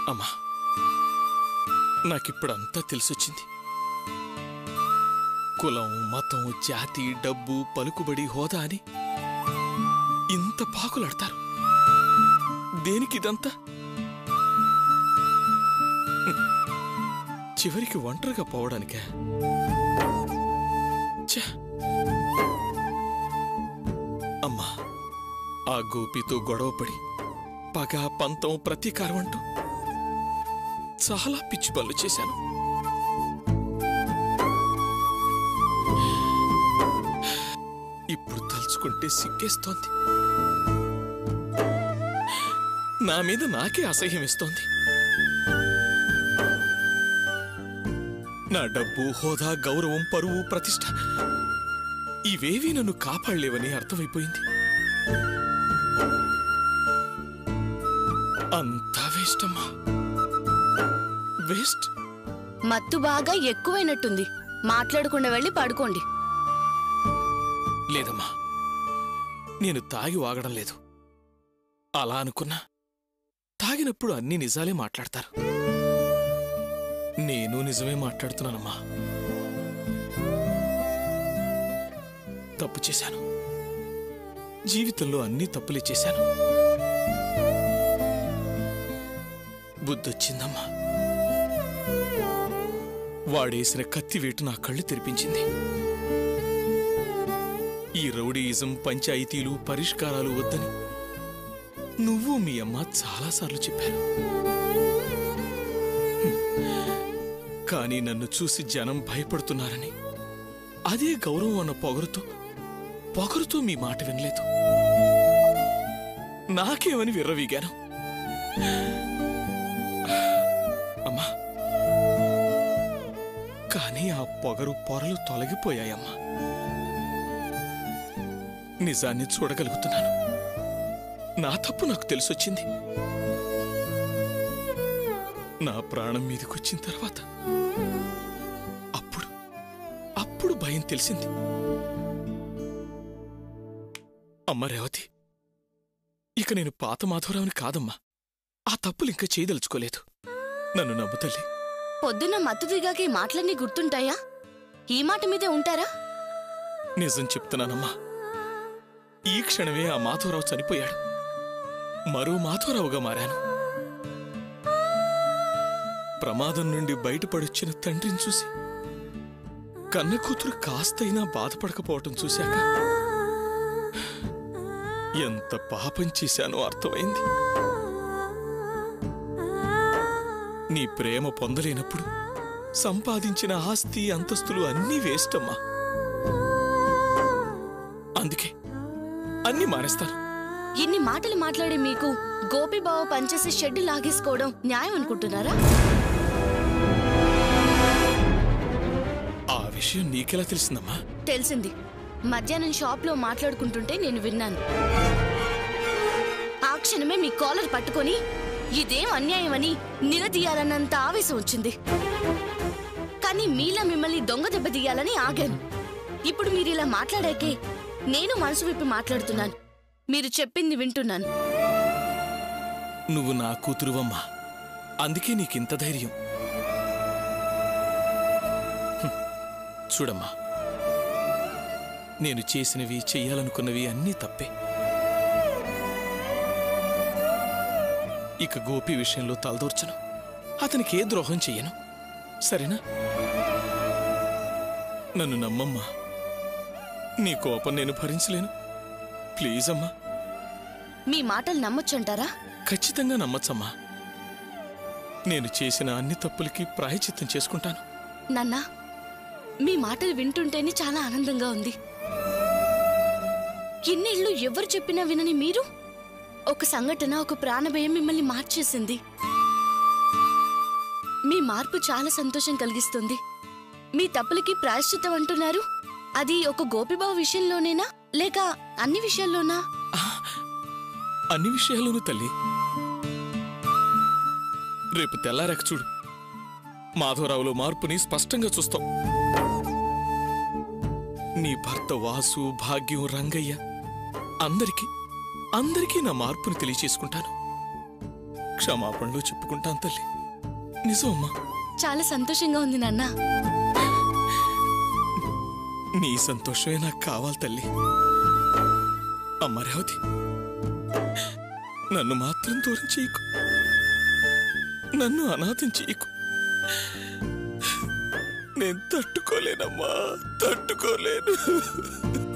అమ్మా నాకిప్పుడంతా తెలిసొచ్చింది కులం మతం జాతి డబ్బు పలుకుబడి హోదా అని ఇంత పాకులాడతారు దేనికి ఇదంతా హ్మ్. చివరికి ఒంటరిగా పోవడానికే ఛే! అమ్మా ఆ గోపితో గొడవపడి పగ పంతం ప్రతీకారం అంటూ చాలా పిచ్చి పనులు చేశాను ఇప్పుడు తలుచుకుంటే సిగ్గేస్తోంది నా మీద నాకే అసహ్యం ఇస్తోంది నా డబ్బు హోదా గౌరవం పరువు ప్రతిష్ట ఇవేవీ నన్ను కాపాడలేవని అర్థమైపోయింది అంతా వేస్ట్ అమ్మా వేస్ట్ మత్తు బాగా ఎక్కువైనట్టుంది మాట్లాడకుండా వెళ్ళి పడుకోండి లేదమ్మా నేను తాగి వాగడం లేదు అలా అనుకున్నా తాగినప్పుడు అన్ని నిజాలే మాట్లాడతారు నేను నిజమే మాట్లాడుతున్నానమ్మా తప్పు చేశాను జీవితంలో అన్ని తప్పులే చేశాను బుద్ధొచ్చిందమ్మా వాడేసిన కత్తి వేటు నా కళ్ళు తెరిపించింది ఈ రౌడీయిజం పంచాయతీలు పరిష్కారాలు వద్దని నువ్వు మీ అమ్మ చాలాసార్లు చెప్పారు హ్మ్. కానీ నన్ను చూసి జనం భయపడుతున్నారని అదే గౌరవం అన్న పొగరుతో పొగరుతో మీ మాట వినలేదు నాకేమని విర్రవీగాను అమ్మా కానీ ఆ పొగరు పొరలు తొలగిపోయాయమ్మా నిజాన్ని చూడగలుగుతున్నాను నా తప్పు నాకు తెలిసొచ్చింది నా ప్రాణం మీదకొచ్చిన తర్వాత అప్పుడు అప్పుడు భయం తెలిసింది అమ్మ రేవతి ఇక నేను పాత మాధవరావుని కాదమ్మా ఆ తప్పులు ఇంకా చేయదలుచుకోలేదు నన్ను నమ్ము తల్లి పొద్దున్న మత్తు దిగాక ఈ మాటలన్నీ గుర్తుంటాయా ఈ మాట మీదే ఉంటారా నిజం చెప్తున్నానమ్మా ఈ క్షణమే ఆ మాధవరావు చనిపోయాడు మరో మాధవరావుగా మారాను ప్రమాదం నుండి బయటపడొచ్చిన తండ్రిని చూసి కన్న కూతురు కాస్తైనా బాధపడకపోవటం చూశాక ఎంత పాపం చేశానో అర్థమైంది నీ ప్రేమ పొందలేనప్పుడు సంపాదించిన ఆస్తి అంతస్తులు అన్నీ వేస్ట్ అమ్మా అందుకే అన్నీ మానేస్తాను ఇన్ని మాటలు మాట్లాడే మీకు గోపిబావ పనిచేసే షెడ్ లాగేసుకోవడం న్యాయం అనుకుంటున్నారా ఆ విషయం నీకెలా తెలిసిందమ్మా తెలిసింది మధ్యాహ్నం షాప్లో మాట్లాడుకుంటుంటే నేను విన్నాను ఆ క్షణమే మీ కాలర్ పట్టుకొని ఇదేం అన్యాయమని నిలదీయాలన్నంత ఆవేశం వచ్చింది కానీ మీలా మిమ్మల్ని దొంగ దెబ్బ తీయాలని ఆగాను ఇప్పుడు మీరు ఇలా మాట్లాడాకే నేను మనసు విప్పి మాట్లాడుతున్నాను మీరు చెప్పింది వింటున్నాను నువ్వు నా కూతురువమ్మా అందుకే నీకింత ధైర్యం హ్మ్. చూడమ్మా నేను చేసినవి చెయ్యాలనుకున్నవి అన్నీ తప్పే ఇక గోపి విషయంలో తలదూర్చను అతనికి ఏ ద్రోహం చెయ్యను సరేనా నన్ను నమ్మమ్మా నీ కోపం నేను భరించలేను ప్లీజ్ అమ్మా మీ మాటలు నమ్మొచ్చంటారా ఖచ్చితంగా నమ్మచ్చమ్మా నేను చేసిన అన్ని తప్పులకి ప్రాయచిత్తం చేసుకుంటాను నాన్న మీ మాటలు వింటుంటేనే చాలా ఆనందంగా ఉంది ఇన్నేళ్ళు ఎవరు చెప్పినా వినని మీరు ఒక సంఘటన ఒక ప్రాణభయం మిమ్మల్ని మార్చేసింది మీ మార్పు చాలా సంతోషం కలిగిస్తుంది మీ తప్పులకి ప్రాయశ్చిత్తం అంటున్నారు అది ఒక గోపిబావు విషయంలోనేనా లేక అన్ని విషయాల్లోనా అన్ని విషయాల్లోనూ తల్లి రేపు తెల్లారాక చూడు మాధవరావులో మార్పుని స్పష్టంగా చూస్తాం నీ భర్త వాసు భాగ్యం రంగయ్య అందరికీ అందరికీ నా మార్పుని తెలియచేసుకుంటాను క్షమాపణలో చెప్పుకుంటాను తల్లి నిజం అమ్మా చాలా సంతోషంగా ఉంది నాన్న నీ సంతోషమే నాకు కావాలి తల్లి అమ్మ రేవతి నన్ను మాత్రం దూరం చేయకు నన్ను అనాథం చేయకు నేను తట్టుకోలేనమ్మా తట్టుకోలేను